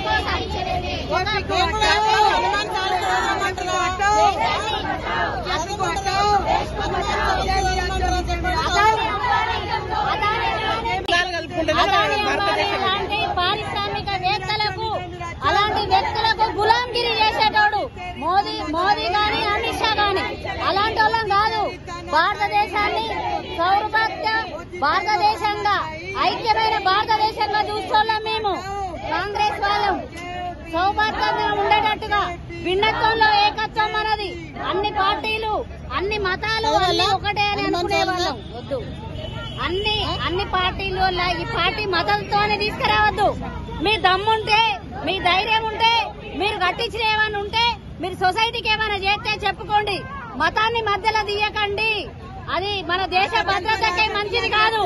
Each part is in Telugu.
కోసం ఒక హనుమాన్ చాలీసా చదవమంటున్నావు. అదాని అంబానీ లాంటి పారిశ్రామిక వేత్తలకు అలాంటి వ్యక్తులకు గులాంగిరి చేసేటోడు మోదీ మోదీ గాని అమిత్ షా గాని అలాంటి వాళ్ళం కాదు భారతదేశాన్ని సౌరభక్త భారతదేశంగా ఐక్యమైన భారతదేశంగా చూసుకోలేం మేము కాంగ్రెస్ వాళ్ళం సౌభాగ్యంగా ఉండేటట్టుగా భిన్నత్వంలో ఏకత్వం మనది అన్ని పార్టీలు అన్ని మతాలు అన్ని ఒకటే అని అనుకునే వాళ్ళం వద్దు అన్ని అన్ని పార్టీల వల్ల ఈ పార్టీ మతంతోనే తీసుకురావద్దు మీ దమ్ముంటే మీ ధైర్యం ఉంటే మీరు కట్టించిన ఏమైనా ఉంటే మీరు సొసైటీకి ఏమైనా చేస్తే చెప్పుకోండి మతాన్ని మధ్యలో తీయకండి అది మన దేశ భద్రతకే మంచిది కాదు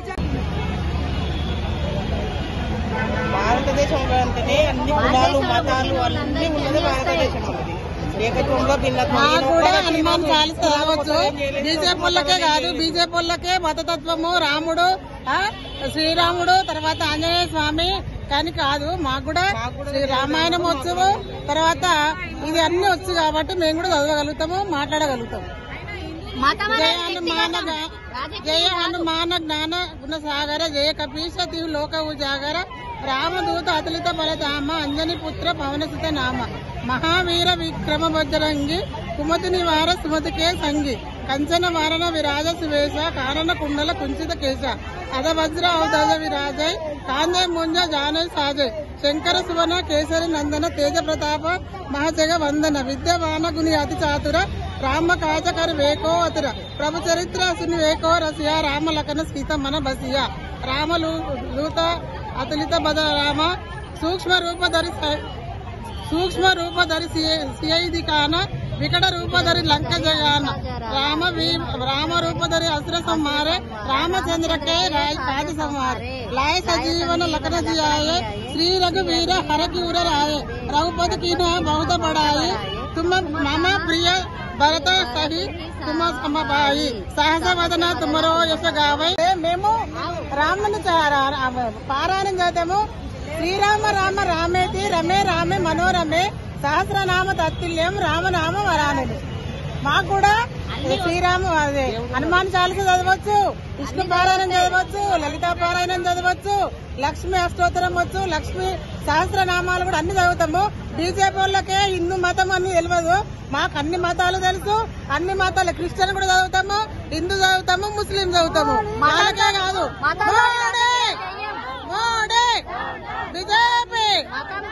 భారతదేశంలో అంటేనే అన్ని కులాలు మతాలు అన్ని ఉన్నది భారతదేశం ఉన్నది ఏకత్వంలో భిన్నత్వం మాకు కూడా హనుమాన్ చాలీస చదవచ్చు బీజేపీ వాళ్ళకే కాదు బీజేపీ వాళ్ళకే మతతత్వము రాముడు ఆ, శ్రీరాముడు తర్వాత ఆంజనేయ స్వామి కానీ కాదు మాకు కూడా శ్రీ రామాయణం వచ్చు తర్వాత ఇది అన్ని వచ్చు కాబట్టి మేము కూడా చదవగలుగుతాము మాట్లాడగలుగుతాము మతం జయ అనేది హనుమాన వ్యక్తిగతం. గా- రాజకీయం జయ కాదు. హనుమాన జ్ఞాన గుణ సాగర జయ కపీశ తివు లోక ఉజాగర రామదూత అతులిత బలధామ అంజని పుత్ర పవనసుత నామ మహావీర విక్రమ బజరంగి కుమతి నివార సుమతికే సంగి కంచన వారణ విరాజ సువేశ కారణ కుండల కుంచిత కేశ అద వజ్ర ఔదజ విరాజయ్ కాంజయ్ ముంజ జానయ్ సాజయ్ శంకర సువన కేసరి నందన తేజ ప్రతాప మహాజగ వందన విద్యవాన గుని అతి చాతుర రామ కాజకర వేకో అతుర ప్రభు చరిత్ర సుని వేకో రసియ రామ లఖన సీత మన బసియ రామ లూ- లూత అతులిత బద రామ సూక్ష్మ రూపధరి స- సూక్ష్మ రూపధరి సిఐది కాన వికట రూపధరి లంక జగాన రామ వీ- రామ రూపధరి అసుర సంహారే రామచంద్రకే రాయ కాజ సంహారే లాయ సజీవన లఖన జియాయే శ్రీ రఘువీర హరకూర రాయే రఘుపతి కిన బహుత బడాయి తుమ మమ ప్రియ భరత సహి తుమ సమబాయి సహస వదన తుమరో యశ గావై మేము రాముని చ- రా- రా- పారాయణం చేద్దాము శ్రీరామ రామ రామేతి రమే రామే మనోరమే సహస్రనామ తత్తుల్యం రామనామ వరానుడు మాకు కూడా శ్రీరామ అదే హనుమాన్ చాలీస చదవచ్చు విష్ణు పారాయణం చదవచ్చు లలితా పారాయణం చదవచ్చు లక్ష్మి అష్టోత్తరం వచ్చు లక్ష్మి సహస్రనామాలు కూడా అన్ని చదువుతాము బీజేపీ వాళ్ళకే హిందూ మతం అని తెలియదు మాకు అన్ని మతాలు తెలుసు అన్ని మతాలు క్రిస్టియన్ కూడా చదువుతాము హిందూ చదువుతాము ముస్లిం చదువుతాము వాళ్ళకే కాదు మతాలు మోడీ! మోడీ! బీజేపీ మతం